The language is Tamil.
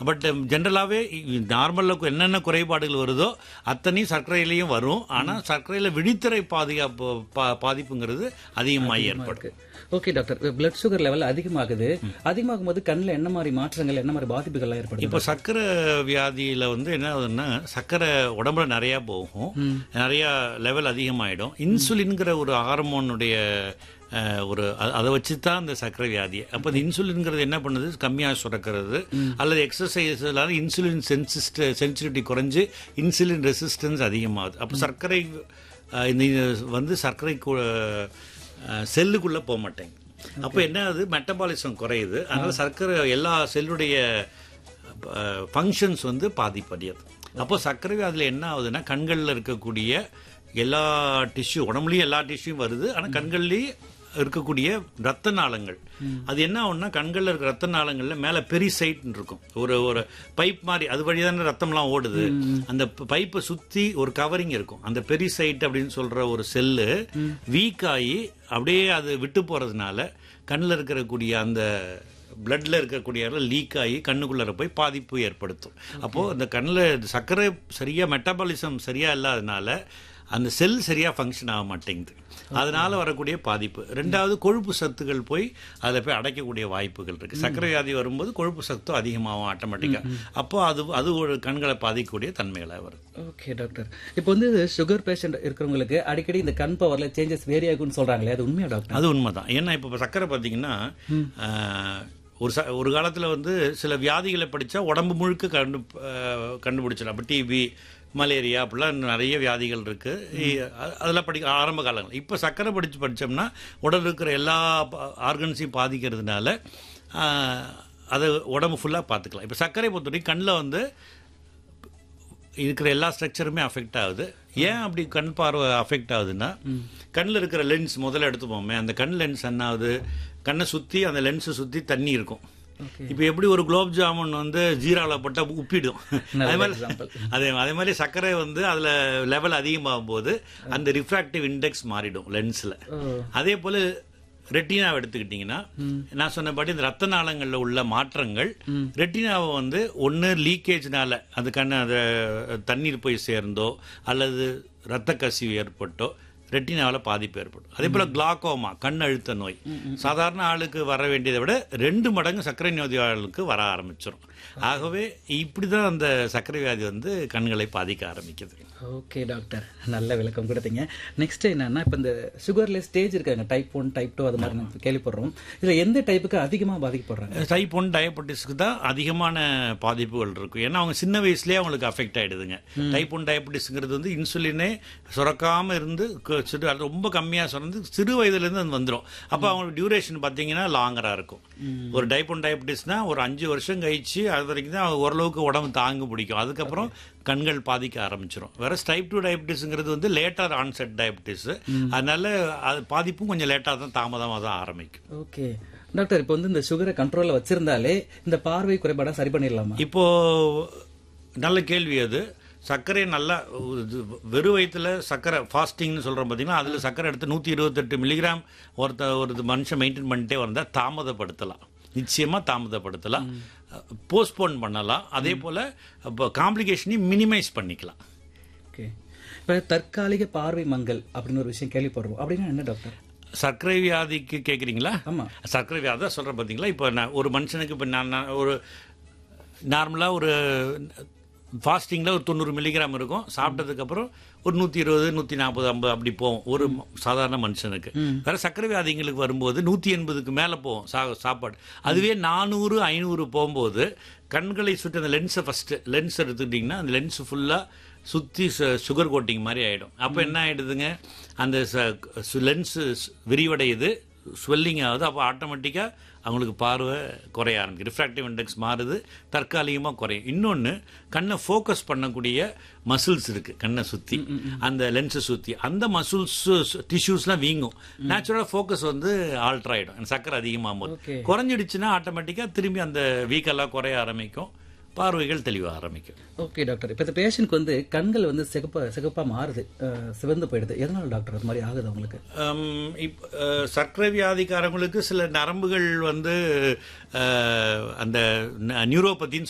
பட் ஜென்ரலாகவே நார்மலில் என்னென்ன குறைபாடுகள் வருதோ அத்தனையும் சர்க்கரையிலையும் வரும் ஆனால் சர்க்கரையில் விழித்திரை பாதுகாப்பு பா- பாதிப்புங்கிறது அதிகமாக ஏற்படும் okay doctor blood sugar level அதிகமாகுது அதிகமாகும் போது கண்ணில் என்ன மாதிரி மாற்றங்கள் என்ன மாதிரி பாதிப்புகள் ஏற்படுது இப்போ சர்க்கரை வியாதியில வந்து என்ன ஆகுதுன்னா சர்க்கரை உடம்புல நிறைய போகும் நிறைய லெவல் அதிகமாயிடும் இன்சுலின்ங்கிற ஒரு ஹார்மோனுடைய அஹ், ஒரு அ- அதை வச்சு தான் இந்த சர்க்கரை வியாதி அப்போ இந்த இன்சுலின்ங்கிறது என்ன பண்ணுது கம்மியாக சுரக்கிறது அல்லது எக்ஸசைஸ்னால இன்சுலின் சென்சிஸ்ட சென்சிட்டிவிட்டி குறைஞ்சு இன்சுலின் ரெசிஸ்டன்ஸ் அதிகமாகுது அப்போ சர்க்கரை அஹ், இந்த வந்து சர்க்கரை செல்லுக்குள்ளே போக மாட்டேங்குது அப்போ என்ன ஆகுது மெட்டபாலிசம் குறையுது அதனால சர்க்கரை எல்லா செல்லுடைய ஃபங்க்ஷன்ஸ் வந்து பாதிப்படையுது அப்போ சர்க்கரை வியாதியில் என்ன ஆகுதுன்னா கண்களில் இருக்கக்கூடிய எல்லா டிஷ்யூ உடம்புலயும் எல்லா டிஷ்யூம் வருது ஆனால் கண்கள்லேயும் இருக்கக்கூடிய ரத்த நாளங்கள் அது என்ன ஆகும்னா கண்களில் இருக்க ரத்த நாளங்கள்ல மேலே பெரிசைட்னு இருக்கும் ஒரு ஒரு பைப் மாதிரி அது வழி தானே ரத்தம்லாம் ஓடுது அந்த பைப்பை சுற்றி ஒரு கவரிங் இருக்கும் அந்த பெரிசைட் அப்படின்னு சொல்ற ஒரு செல்லு வீக் ஆகி அப்படியே அது விட்டு போறதுனால கண்ணில் இருக்கக்கூடிய அந்த பிளட்ல இருக்கக்கூடிய லீக் ஆகி கண்ணுக்குள்ளார போய் பாதிப்பு ஏற்படுத்தும் அப்போ அந்த கண்ணில் சர்க்கரை சரியா மெட்டபாலிசம் சரியா இல்லாதனால அந்த செல் சரியா ஃபங்க்ஷன் ஆக மாட்டேங்குது அதனால வரக்கூடிய பாதிப்பு ரெண்டாவது கொழுப்பு சத்துக்கள் போய் அதில் போய் அடைக்கக்கூடிய வாய்ப்புகள் இருக்கு சர்க்கரை வியாதி வரும்போது கொழுப்பு சத்தும் அதிகமாகும் ஆட்டோமேட்டிக்கா அப்போ அது அது ஒரு கண்களை பாதிக்கக்கூடிய தன்மைகளை வருது ஓகே டாக்டர் இப்போ வந்து சுகர் பேஷண்ட் இருக்கிறவங்களுக்கு அடிக்கடி இந்த கண் பவர்ல சேஞ்சஸ் வேரி ஆகும்னு சொல்றாங்களே அது உண்மையா டாக்டர் அது உண்மைதான் ஏன்னா இப்போ சர்க்கரை பார்த்தீங்கன்னா ஆஹ், ஒரு ச ஒரு காலத்தில் வந்து சில வியாதிகளை படித்தா உடம்பு முழுக்க கண்டு ஆஹ், கண்டுபிடிச்சிடலாம் இப்போ டிபி மலேரியா அப்படிலாம் நிறைய வியாதிகள் இருக்கு இ- அ- அதெல்லாம் படிக்க ஆரம்ப காலங்கள் இப்போ சர்க்கரை படித்து படித்தோம்னா உடல் இருக்கிற எல்லா ஆர்கன்ஸையும் பாதிக்கிறதுனால ஆஹ், அதை உடம்பு ஃபுல்லாக பார்த்துக்கலாம் இப்போ சர்க்கரை பொறுத்தவரைக்கும் கண்ணில் வந்து இருக்கிற எல்லா ஸ்ட்ரக்சருமே அஃபெக்ட் ஆகுது ஏன் அப்படி கண் பார்வை அஃபெக்ட் ஆகுதுன்னா கண்ணில் இருக்கிற லென்ஸ் முதல்ல எடுத்துப்போமே அந்த கண் லென்ஸ் என்ன ஆகுது கண்ணை சுற்றி அந்த லென்ஸை சுற்றி தண்ணி இருக்கும் இப்போ எப்படி ஒரு குலோப் ஜாமுன் வந்து ஜீராவில் போட்டால் உப்பிடும் அதே மாதிரி அதே அதே மாதிரி சர்க்கரை வந்து அதில் லெவல் அதிகமாகும் போது அந்த ரிஃப்ராக்டிவ் இண்டெக்ஸ் மாறிடும் லென்ஸில் அதே போல் ரெட்டினாவை எடுத்துக்கிட்டிங்கன்னா நான் சொன்னபடி இந்த ரத்த நாளங்களில் உள்ள மாற்றங்கள் ரெட்டினாவை வந்து ஒன்று லீக்கேஜ்னால அந்த கண் அந்த தண்ணீர் போய் சேர்ந்தோ அல்லது ரத்த கசிவு ஏற்பட்டோ ரெட்டினாவில் பாதிப்பு ஏற்படும் அதே போல் கிளாக்கோமா கண் அழுத்த நோய் சாதாரண ஆளுக்கு வர வேண்டியதை விட ரெண்டு மடங்கு சர்க்கரை நோயாளிகளுக்கு வர ஆரம்பிச்சிடும் ஆகவே இப்படி தான் அந்த சர்க்கரை வியாதி வந்து கண்களை பாதிக்க ஆரம்பிக்குது ஓகே டாக்டர் நல்ல விளக்கம் கொடுத்தீங்க நெக்ஸ்ட் என்னன்னா இப்போ இந்த சுகர்ல ஸ்டேஜ் இருக்காங்க டைப் ஒன் டைப் டூ அது மாதிரி நம்ம கேள்விப்படுறோம் இதுல எந்த டைப்புக்கு அதிகமா பாதிக்கப்படுறாங்க டைப் ஒன் டயபெட்டிஸ்க்கு தான் அதிகமான பாதிப்புகள் இருக்கும் ஏன்னா அவங்க சின்ன வயசுலயே அவங்களுக்கு அஃபெக்ட் ஆயிடுதுங்க டைப் ஒன் டயபெட்டிஸ்ங்கிறது வந்து இன்சுலினே சுரக்காம இருந்து க- சிறு அது ரொம்ப கம்மியா சுரந்து சிறு வயதுல இருந்து அது வந்துடும் அப்போ அவங்களுக்கு டியூரேஷன் பார்த்தீங்கன்னா லாங்கரா இருக்கும் ஒரு டைப் ஒன் டயபெட்டிஸ்னா ஒரு அஞ்சு வருஷம் கழிச்சு அது வரைக்கும் தான் ஓரளவுக்கு உடம்பு தாங்க பிடிக்கும் அதுக்கப்புறம் கண்கள் பாதிக்க ஆரம்பிச்சிடும் வேற டைப் டூ டயபெட்டிஸ்ங்கிறது வந்து லேட்டர் ஆன்செட் டயபெட்டிஸ் அதனால அது பாதிப்பும் கொஞ்சம் லேட்டாக தான் தாமதமாக தான் ஆரம்பிக்கும் ஓகே டாக்டர் இப்போ வந்து இந்த சுகரை கண்ட்ரோல்ல வச்சிருந்தாலே இந்த பார்வை குறைபாடை சரி பண்ணிடலாமா இப்போ நல்ல கேள்வி அது சர்க்கரை நல்லா இது வெறும் வயிற்றுல சர்க்கரை ஃபாஸ்டிங்னு சொல்கிறோம் பார்த்தீங்கன்னா அதில் சர்க்கரை எடுத்து நூற்றி இருபத்தெட்டு மில்லிகிராம் ஒருத்த ஒரு மனுஷன் மெயின்டைன் பண்ணிட்டே வந்தால் தாமதப்படுத்தலாம் நிச்சயமாக தாமதப்படுத்தலாம் போஸ்ட்போன் பண்ணலாம் அதே போல் இப்போ காம்ப்ளிகேஷனையும் மினிமைஸ் பண்ணிக்கலாம் ஓகே இப்போ தற்காலிக பார்வை மங்கல் அப்படின்னு ஒரு விஷயம் கேள்விப்படுறோம் அப்படின்னா என்ன டாக்டர் சர்க்கரை வியாதிக்கு கேட்குறீங்களா ஆமா சர்க்கரை வியாதி தான் சொல்கிறேன் பார்த்தீங்களா இப்போ நான் ஒரு மனுஷனுக்கு இப்போ நான் நான் ஒரு நார்மலாக ஒரு ஃபாஸ்டிங்கில் ஒரு தொண்ணூறு மில்லிகிராம் இருக்கும் சாப்பிட்டதுக்கப்புறம் ஒரு நூற்றி இருபது நூற்றி நாற்பது ஐம்பது அப்படி போகும் ஒரு ம- சாதாரண மனுஷனுக்கு வேற சர்க்கரை வியாதிங்களுக்கு வரும்போது நூற்றி எண்பதுக்கு மேலே போகும் சா சாப்பாடு அதுவே நானூறு ஐநூறு போகும்போது கண்களை சுற்றி அந்த லென்ஸை ஃபஸ்ட்டு லென்ஸ் எடுத்துக்கிட்டிங்கன்னா அந்த லென்ஸ் ஃபுல்லாக சுற்றி சுகர் கோட்டிங் மாதிரி ஆகிடும் அப்போ என்ன ஆகிடுதுங்க அந்த லென்ஸு விரிவடையுது ஸ்வெல்லிங் ஆகுது அப்போ ஆட்டோமேட்டிக்காக அவங்களுக்கு பார்வை குறைய ஆரம்பிக்கும் ரிஃப்ராக்டிவ் இண்டெக்ஸ் மாறுது தற்காலிகமாக குறையும் இன்னொன்று கண்ணை ஃபோக்கஸ் பண்ணக்கூடிய மசில்ஸ் இருக்குது கண்ணை சுற்றி அந்த லென்ஸை சுற்றி அந்த மசில்ஸ் டிஷ்யூஸ்லாம் வீங்கும் நேச்சுரலாக ஃபோக்கஸ் வந்து ஆல்ட்ரு ஆகிடும் சக்கரை அதிகமாகும் போது Okay. குறைஞ்சிடுச்சுன்னா ஆட்டோமேட்டிக்காக திரும்பி அந்த வீக்கெல்லாம் குறைய ஆரம்பிக்கும் பார்வைகள் தெளிவாக ஆரம்பிக்கும் ஓகே டாக்டர் இப்போ இந்த பேஷண்ட்க்கு வந்து கண்கள் வந்து சிகப்பா சிகப்பா மாறுது அஹ், சிவந்து போயிடுது எதனால டாக்டர் அது மாதிரி ஆகுது அவங்களுக்கு ஹம், இப் அஹ், சர்க்கரை வியாதிக்காரங்களுக்கு சில நரம்புகள் வந்து அஹ், அந்த நியூரோபதின்னு